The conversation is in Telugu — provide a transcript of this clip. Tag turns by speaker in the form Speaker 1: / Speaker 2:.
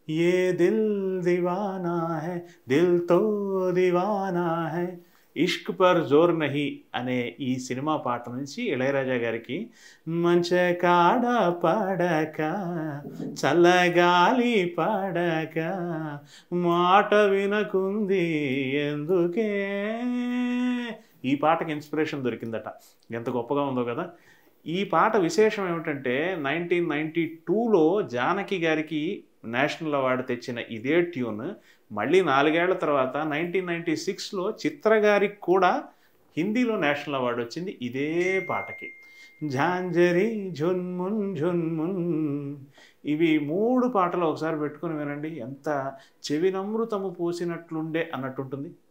Speaker 1: ఏ దిల్ దివానా హై దిల్ తో దివానా హై ఇష్క్ పర్ జోర్ నహి అనే ఈ సినిమా పాట నుంచి ఇళయరాజా గారికి మంచ కాడ పడక చల్లగాలి పడక మాట వినకుంది ఎందుకే ఈ పాటకి ఇన్స్పిరేషన్ దొరికిందట ఎంత గొప్పగా ఉందో కదా ఈ పాట విశేషం ఏమిటంటే నైన్టీన్ నైంటీ టూలో జానకి గారికి నేషనల్ అవార్డు తెచ్చిన ఇదే ట్యూన్ మళ్ళీ నాలుగేళ్ల తర్వాత నైన్టీన్ నైంటీ సిక్స్లో చిత్ర గారికి కూడా హిందీలో నేషనల్ అవార్డు వచ్చింది ఇదే పాటకి ఝాంజరి ఝున్మున్ ఝున్మున్ ఇవి మూడు పాటలు ఒకసారి పెట్టుకుని వినండి ఎంత చెవినమృతము పూసినట్లుండే అన్నట్టుంటుంది